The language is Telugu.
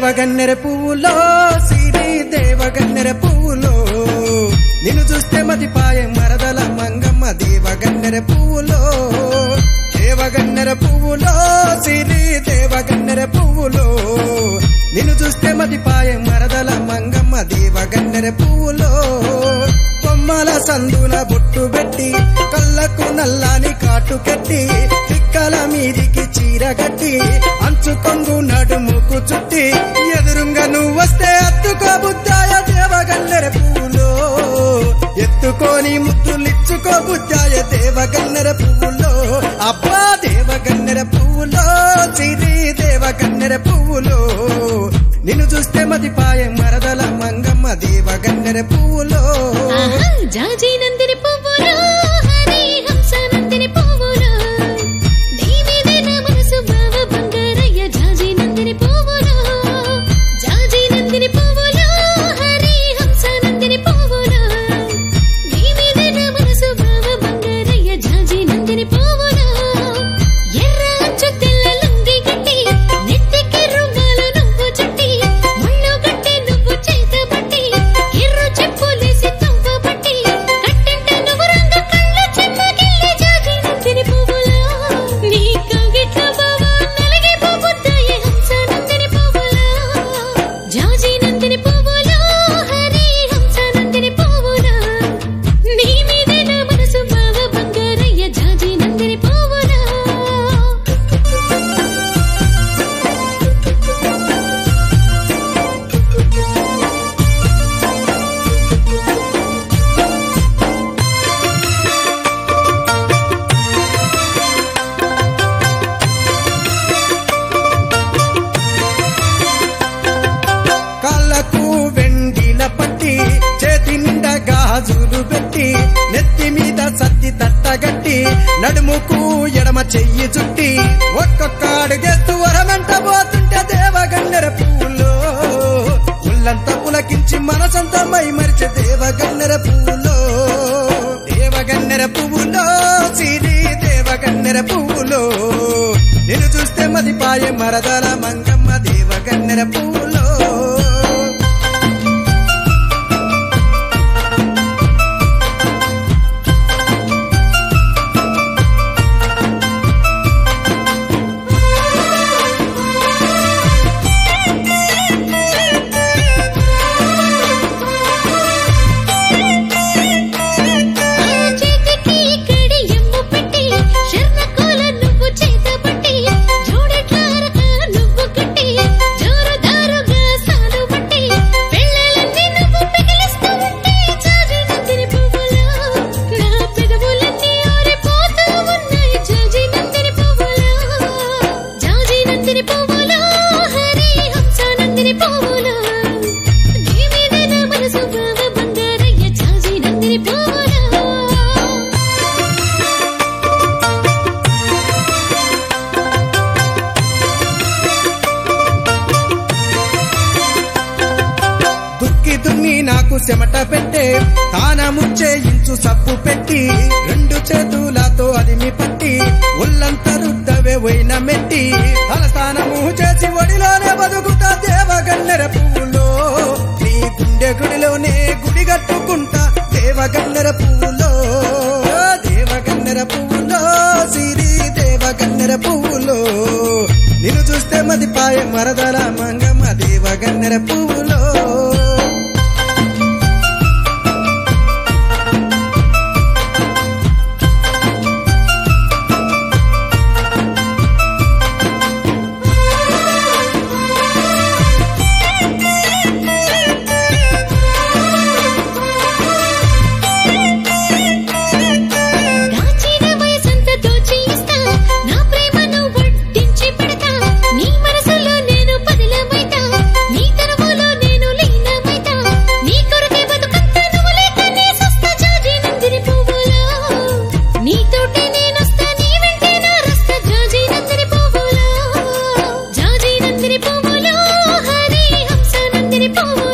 దేవగన్నెర పువ్వులో సిరి దేవగన్నెర పువ్వులో నిన్ను చూస్తే మతిపాయ మరదల మంగమ్మ దేవగన్నెర పువ్వులో దేవగన్నెర పువ్వులో సిరి దేవగన్నెర పువ్వులో నిన్ను చూస్తే మతిపాయ మరదల మంగమ్మ దేవగన్నెర పువ్వులో కొమ్మల సందున బొట్టు పెట్టి కళ్ళకు నల్లాని కాటు కట్టి తిక్కల మీదికి చీర కట్టి అంచు కొంగు నడుముకు చుట్టి ఎదురుంగా నువ్వు వస్తే అత్తుకో బుద్ధాయ దేవగన్నెర పువ్వులో ఎత్తుకొని ముద్దులిచ్చుకో బుద్ధాయ దేవగన్నెర పువ్వులో అబ్బా దేవగన్నెర పువ్వులో సిరి దేవగన్నెర పువ్వులో నిన్ను చూస్తే మతిపాయ మరదల మంగమ్మ దేవగన్నెర పువ్వులో ఆహా, జాజి నందిని పువ్వులు హరి హంస నందిని పువ్వులు నీ మీదే నా మనసు బావ బంగారయ్య జాజి నందిని పువ్వులు జాజి నందిని పువ్వులు హరి హంస నందిని పువ్వులు నీ మీదే నా మనసు బావ బంగారయ్య జాజి నందిని పువ్వులు ఎర్ర అంచు తెల్ల లుంగి గట్టి నెత్తికి రుమాలు నువ్వు చుట్టి ముళ్ళు గట్టి నువ్వు చేత పట్టి ఎర్ర చెప్పులేసి తంప పట్టి కట్టంట నువ్వు రంగ కళ్ళ చెమ్మగిల్లి జాజి నందిని పువ్వులా నీ కవిట్ల బావా నలిగి పోబుద్దాయి హంస నందిని పువ్వులా జాజి నందిని పువ్వులా హరి హంస నందిని పువ్వులా నీ మీదే నా మనసు బావ బంగారయ్య జాజి నందిని పువ్వులా కాళ్ళకు వెండిల పట్టి చేతి నిండా గాజులు పెట్టి నెత్తి మీద సత్తి తట్టగట్టి నడుముకు ఎడమ చెయ్యి చుట్టి ఒక్కొక్క అడుగెత్తు వరమంట పోతుంటే దేవగన్నెర పువ్వులో ఉల్లంతా పులకించి మనసంతా మై మరిచే దేవగన్నెర పువ్వులో దేవగన్నెర పువ్వులో సిరి దేవగన్నెర పువ్వులో నేను చూస్తే మదిపాయే మరదల మంగమ్మ దేవగన్నెర పువ్వులో చేతికి కడి ఎమ్ము పెట్టి శర్ణకోల నువ్వు చేత పట్టి జోడెట్లారక నువ్వు కట్టి జోరుదారుగా సాలు పట్టి పెళ్ళలన్నీ నువ్వు పిగిలిస్తూ ఉంటే జాజి నందిని పువ్వులా నా పెదవులన్నీ ఆరిపోతూ ఉన్నాయి జాజి నందిని పువ్వులా జాజి నందిని పువ్వులా హరి హంస నందిని పువ్వులా నీ మీదే నా మనసు బావ బంగారయ్య జాజి నందిని పువ్వులా దుక్కి దున్ని నాకు చెమట పెట్టే తానముచ్చే ఇంచు సబ్బు పెట్టి రెండు చేతులతో అదిమి పట్టి ఒళ్ళంతా రుద్దవే పోయిన మెట్టి తలస్థానము చేసి ఒడిలోనే బతుకుతా దేవగన్నెర పువ్వులో నీ గుండె గుడిలోనే గుడి కట్టుకుంటా దేవగన్నెర పువ్వులో దేవగన్నెర పువ్వులో సిరి దేవగన్నెర పువ్వులో నిన్ను చూస్తే మదిపాయ మరదల మంగమ్మ దేవగన్నెర పువ్వులో దాచిన వయసంత దోచి ఇస్తా నా ప్రేమను వడ్డించి పెడతా నీ మనసులో నేను పదిలమైతా నీ తరములో నేను లీనమైతా నీ కొరకే బతుకంతా నువ్వు లేక నీ సస్తా జాజి నందిని పువ్వులా నీతోటే నేనొస్తా నీ వెంటే నా రస్తా జాజి నందిని పువ్వులా జాజి నందిని పువ్వులా హరి హంస నందిని పువ్వులా